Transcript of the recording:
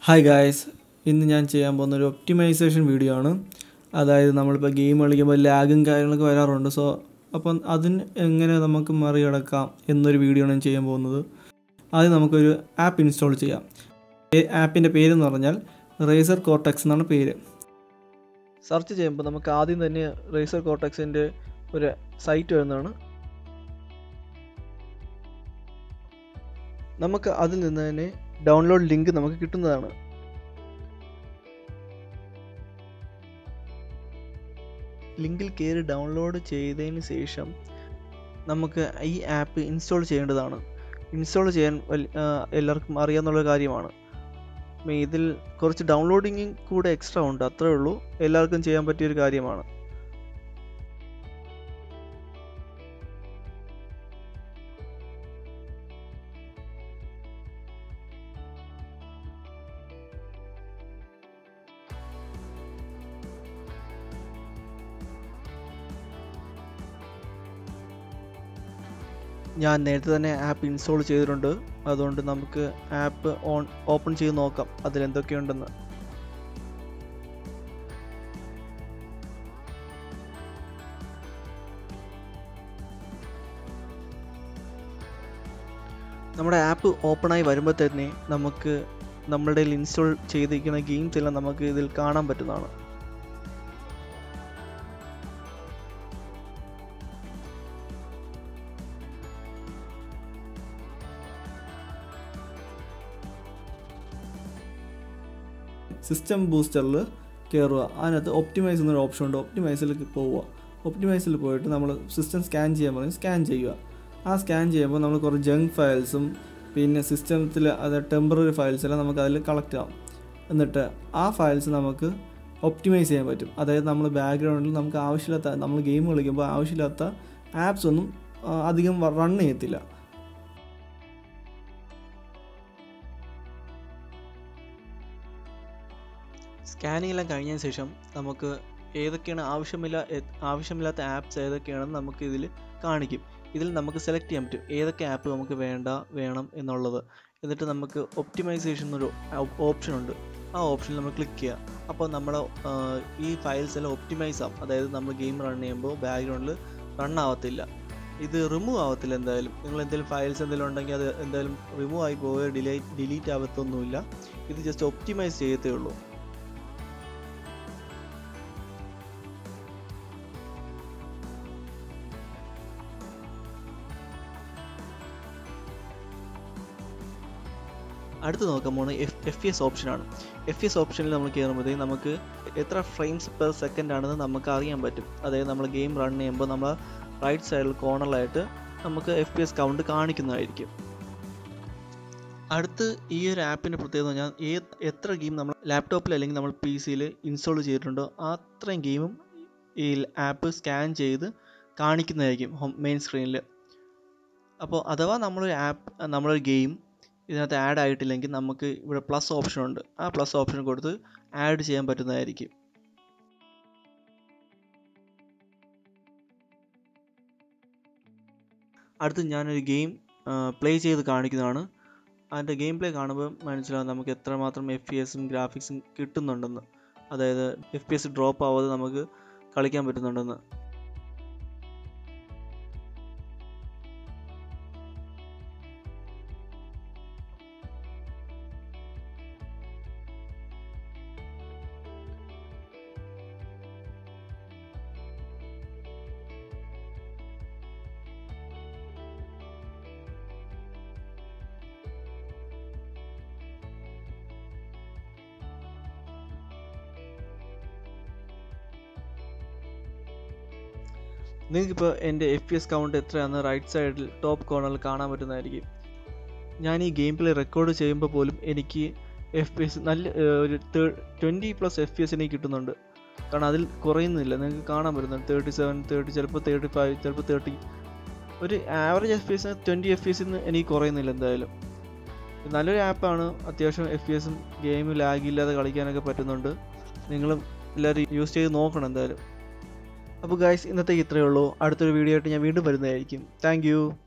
hi guys ഇന്ന് ഞാൻ ചെയ്യാൻ പോകുന്ന ഒരു ഒപ്റ്റിമൈസേഷൻ വീഡിയോ ആണ് അതായത് നമ്മളിപ്പോൾ ഗെയിം കളിക്കുമ്പോൾ ലാഗും കാര്യങ്ങളൊക്കെ വരാറുണ്ട് സോ അപ്പം അതിന് എങ്ങനെ നമുക്ക് മറികടക്കാം എന്നൊരു വീഡിയോ ആണ് ഞാൻ ചെയ്യാൻ പോകുന്നത് ആദ്യം നമുക്കൊരു ആപ്പ് ഇൻസ്റ്റാൾ ചെയ്യാം ആപ്പിൻ്റെ പേരെന്ന് പറഞ്ഞാൽ റേസർ കോർട്ടക്സ് എന്നാണ് പേര് സെർച്ച് ചെയ്യുമ്പോൾ നമുക്ക് ആദ്യം തന്നെ റേസർ കോർട്ടക്സിൻ്റെ ഒരു സൈറ്റ് വരുന്നതാണ് നമുക്ക് അതിൽ നിന്ന് തന്നെ ഡൗൺലോഡ് ലിങ്ക് നമുക്ക് കിട്ടുന്നതാണ് ലിങ്കിൽ കയറി ഡൗൺലോഡ് ചെയ്തതിന് ശേഷം നമുക്ക് ഈ ആപ്പ് ഇൻസ്റ്റാൾ ചെയ്യേണ്ടതാണ് ഇൻസ്റ്റാൾ ചെയ്യാൻ എല്ലാവർക്കും അറിയാവുന്ന കാര്യമാണ് ഇതിൽ കുറച്ച് ഡൗൺലോഡിങ് കൂടെ എക്സ്ട്രാ ഉണ്ട് അത്രേ ഉള്ളൂ എല്ലാവർക്കും ചെയ്യാൻ പറ്റിയൊരു കാര്യമാണ് ഞാൻ നേരത്തെ തന്നെ ആപ്പ് ഇൻസ്റ്റാൾ ചെയ്തിട്ടുണ്ട് അതുകൊണ്ട് നമുക്ക് ആപ്പ് ഓൺ ഓപ്പൺ ചെയ്ത് നോക്കാം അതിൽ എന്തൊക്കെയുണ്ടെന്ന് നമ്മുടെ ആപ്പ് ഓപ്പണായി വരുമ്പോൾ തന്നെ നമുക്ക് നമ്മുടെ ഇൻസ്റ്റാൾ ചെയ്തിരിക്കുന്ന ഗെയിംസ് എല്ലാം നമുക്ക് ഇതിൽ കാണാൻ പറ്റുന്നതാണ് സിസ്റ്റം ബൂസ്റ്ററിൽ കയറുക അതിനകത്ത് ഒപ്റ്റിമൈസ് എന്നൊരു ഓപ്ഷൻ ഉണ്ട് ഒപ്റ്റിമൈസിൽ പോവുക ഒപ്റ്റിമൈസിൽ പോയിട്ട് നമ്മൾ സിസ്റ്റം സ്കാൻ ചെയ്യാൻ പറയും സ്കാൻ ചെയ്യുക ആ സ്കാൻ ചെയ്യുമ്പോൾ നമ്മൾ കുറേ ജങ്ക് ഫയൽസും പിന്നെ സിസ്റ്റത്തിൽ അത് ടെമ്പററി ഫയൽസ് എല്ലാം നമുക്ക് അതിൽ കളക്ട് ആവും എന്നിട്ട് ആ ഫയൽസ് നമുക്ക് ഒപ്റ്റിമൈസ് ചെയ്യാൻ പറ്റും അതായത് നമ്മൾ ബാക്ക്ഗ്രൗണ്ടിൽ നമുക്ക് ആവശ്യമില്ലാത്ത നമ്മൾ ഗെയിം കളിക്കുമ്പോൾ ആവശ്യമില്ലാത്ത ആപ്സ് ഒന്നും അധികം റൺ ചെയ്യത്തില്ല സ്കാനിങ് എല്ലാം കഴിഞ്ഞതിന് ശേഷം നമുക്ക് ഏതൊക്കെയാണ് ആവശ്യമില്ല ആവശ്യമില്ലാത്ത ആപ്സ് ഏതൊക്കെയാണെന്ന് നമുക്ക് ഇതിൽ കാണിക്കും ഇതിൽ നമുക്ക് സെലക്ട് ചെയ്യാൻ പറ്റും ഏതൊക്കെ ആപ്പ് നമുക്ക് വേണ്ട വേണം എന്നുള്ളത് എന്നിട്ട് നമുക്ക് ഒപ്റ്റിമൈസേഷൻ എന്നൊരു ഓപ്ഷൻ ഉണ്ട് ആ ഓപ്ഷനിൽ നമ്മൾ ക്ലിക്ക് ചെയ്യുക അപ്പോൾ നമ്മൾ ഈ ഫയൽസ് എല്ലാം ഒപ്റ്റിമൈസ് ആവും അതായത് നമ്മൾ ഗെയിം റൺ ചെയ്യുമ്പോൾ ബാക്ക്ഗ്രൗണ്ടിൽ റൺ ആവത്തില്ല ഇത് റിമൂവ് ആവത്തില്ല എന്തായാലും നിങ്ങൾ എന്തെങ്കിലും ഫയൽസ് എന്തെങ്കിലും ഉണ്ടെങ്കിൽ അത് എന്തായാലും റിമൂവ് ആയി പോവുകയോ ഡിലീറ്റ് ഡിലീറ്റ് ആവത്തൊന്നുമില്ല ഇത് ജസ്റ്റ് ഒപ്റ്റിമൈസ് ചെയ്യത്തേ ഉള്ളൂ അടുത്ത് നോക്കാൻ പോകുന്നത് എഫ് എഫ് എസ് ഓപ്ഷനാണ് എഫ് എസ് ഓപ്ഷനിൽ നമ്മൾ കയറുമ്പോഴത്തേക്ക് നമുക്ക് എത്ര ഫ്രെയിംസ് പെർ സെക്കൻഡ് ആണെന്ന് നമുക്ക് അറിയാൻ പറ്റും അതായത് നമ്മൾ ഗെയിം റൺ ചെയ്യുമ്പോൾ നമ്മൾ റൈറ്റ് സൈഡിൽ കോർണറിലായിട്ട് നമുക്ക് എഫ് പി എസ് കൗണ്ട് കാണിക്കുന്നതായിരിക്കും അടുത്ത് ഈ ഒരു ആപ്പിൻ്റെ പ്രത്യേകത പറഞ്ഞാൽ ഏത് എത്ര ഗെയിം നമ്മൾ ലാപ്ടോപ്പിൽ അല്ലെങ്കിൽ നമ്മൾ പി സിയിൽ ഇൻസ്റ്റാൾ ചെയ്തിട്ടുണ്ടോ അത്രയും ഗെയിമും ഈ ആപ്പ് സ്കാൻ ചെയ്ത് കാണിക്കുന്നതായിരിക്കും ഹോം മെയിൻ സ്ക്രീനിൽ അപ്പോൾ അഥവാ നമ്മളൊരു ആപ്പ് നമ്മളൊരു ഗെയിം ഇതിനകത്ത് ആഡ് ആയിട്ടില്ലെങ്കിൽ നമുക്ക് ഇവിടെ പ്ലസ് ഓപ്ഷൻ ഉണ്ട് ആ പ്ലസ് ഓപ്ഷൻ കൊടുത്ത് ആഡ് ചെയ്യാൻ പറ്റുന്നതായിരിക്കും അടുത്ത് ഞാനൊരു ഗെയിം പ്ലേ ചെയ്ത് കാണിക്കുന്നതാണ് അതിൻ്റെ ഗെയിം പ്ലേ കാണുമ്പോൾ മനസ്സിലാവും നമുക്ക് എത്രമാത്രം എഫ് പി എസും ഗ്രാഫിക്സും കിട്ടുന്നുണ്ടെന്ന് അതായത് എഫ് പി എസ് ഡ്രോപ്പ് ആവാതെ നമുക്ക് കളിക്കാൻ പറ്റുന്നുണ്ടെന്ന് നിങ്ങൾക്കിപ്പോൾ എൻ്റെ എഫ് പി എസ് കൗണ്ട് എത്രയാണെന്ന് റൈറ്റ് സൈഡിൽ ടോപ്പ് കോർണറിൽ കാണാൻ പറ്റുന്നതായിരിക്കും ഞാൻ ഈ ഗെയിം പ്ലേ റെക്കോർഡ് ചെയ്യുമ്പോൾ പോലും എനിക്ക് എഫ് പി എസ് നല്ല ഒരു twenty plus F P S എനിക്ക് കിട്ടുന്നുണ്ട് കാരണം അതിൽ കുറയുന്നില്ല നിങ്ങൾക്ക് കാണാൻ പറ്റുന്നുണ്ട് തേർട്ടി സെവൻ തേർട്ടി ചിലപ്പോൾ തേർട്ടി ഫൈവ് ചിലപ്പോൾ തേർട്ടി ഒരു ആവറേജ് എഫ് പി എസിന് ട്വൻറ്റി എഫ് പി എസിന് എനിക്ക് കുറയുന്നില്ല എന്തായാലും നല്ലൊരു ആപ്പാണ് അത്യാവശ്യം എഫ് പി എസും ഗെയിം ലാഗില്ലാതെ കളിക്കാനൊക്കെ പറ്റുന്നുണ്ട് നിങ്ങളും എല്ലാവരും യൂസ് ചെയ്ത് നോക്കണം എന്തായാലും അപ്പോൾ ഗായ്സ് ഇന്നത്തേക്ക് ഇത്രയേ ഉള്ളൂ അടുത്തൊരു വീഡിയോ ആയിട്ട് ഞാൻ വീണ്ടും വരുന്നതായിരിക്കും താങ്ക്